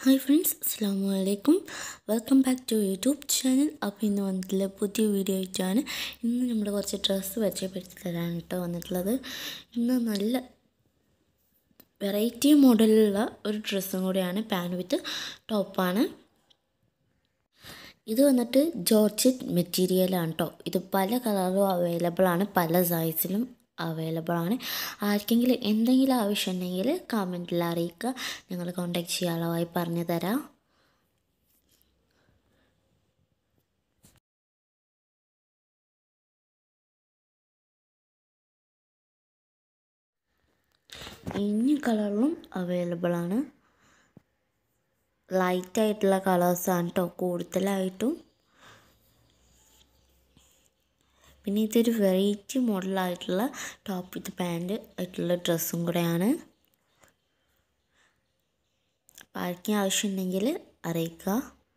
hi friends അസ്സാം വലൈക്കും welcome back to YouTube channel അപ്പോൾ ഇന്ന് വന്നിട്ടുള്ള പുതിയ വീഡിയോ ആയിട്ടാണ് ഇന്ന് നമ്മൾ കുറച്ച് ഡ്രസ്സ് പരിചയപ്പെടുത്തി തരാൻ കേട്ടോ വന്നിട്ടുള്ളത് ഇന്ന് നല്ല വെറൈറ്റി മോഡലുള്ള ഒരു ഡ്രസ്സും കൂടിയാണ് പാൻ വിത്ത് ടോപ്പാണ് ഇത് വന്നിട്ട് ജോർജറ്റ് മെറ്റീരിയലാണ് കേട്ടോ ഇത് പല കളറിലും അവൈലബിൾ ആണ് പല സൈസിലും അവൈലബിൾ ആണ് ആർക്കെങ്കിലും എന്തെങ്കിലും ആവശ്യമുണ്ടെങ്കിൽ കമൻറ്റിൽ അറിയിക്കുക ഞങ്ങൾ കോൺടാക്ട് ചെയ്യാനുള്ളതായി പറഞ്ഞു തരാം ഇനി കളറിലും അവൈലബിൾ ആണ് ലൈറ്റ് ആയിട്ടുള്ള കളേഴ്സാണ് കേട്ടോ കൂടുതലായിട്ടും പിന്നെ ഇതൊരു വെറൈറ്റി മോഡലായിട്ടുള്ള ടോപ്പ് വിത്ത് പാൻറ് ആയിട്ടുള്ള ഡ്രസ്സും കൂടെയാണ് അപ്പോൾ ആർക്കും ആവശ്യമുണ്ടെങ്കിൽ അറിയിക്കുക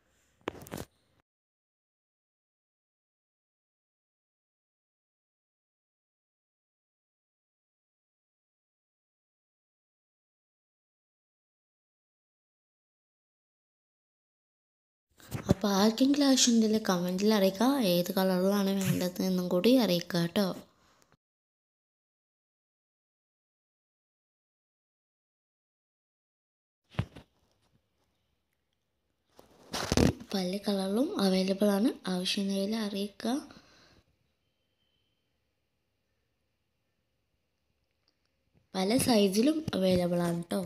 അപ്പോൾ ആർക്കെങ്കിലും ആവശ്യമുണ്ടെങ്കിൽ കമൻറ്റിൽ അറിയിക്കുക ഏത് കളറിലാണ് വേണ്ടത് എന്നും കൂടി അറിയിക്കുക കേട്ടോ പല കളറിലും അവൈലബിൾ ആണ് ആവശ്യമുണ്ടെങ്കിൽ അറിയിക്കുക പല സൈസിലും അവൈലബിൾ ആണ് കേട്ടോ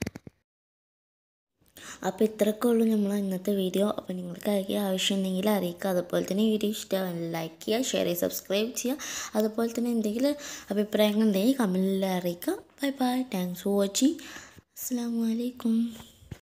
അപ്പോൾ ഇത്രയൊക്കെ ഉള്ളൂ നമ്മൾ ഇന്നത്തെ വീഡിയോ അപ്പോൾ നിങ്ങൾക്ക് ആയിരിക്കും ആവശ്യമുണ്ടെങ്കിൽ അറിയിക്കുക അതുപോലെ തന്നെ വീഡിയോ ഇഷ്ടമാണെങ്കിൽ ലൈക്ക് ചെയ്യുക ഷെയർ ചെയ്യുക സബ്സ്ക്രൈബ് ചെയ്യുക അതുപോലെ തന്നെ എന്തെങ്കിലും അഭിപ്രായങ്ങൾ ഉണ്ടെങ്കിൽ കമൻറ്റിൽ അറിയിക്കുക bye bye thanks for watching അസ്സാം വലൈക്കും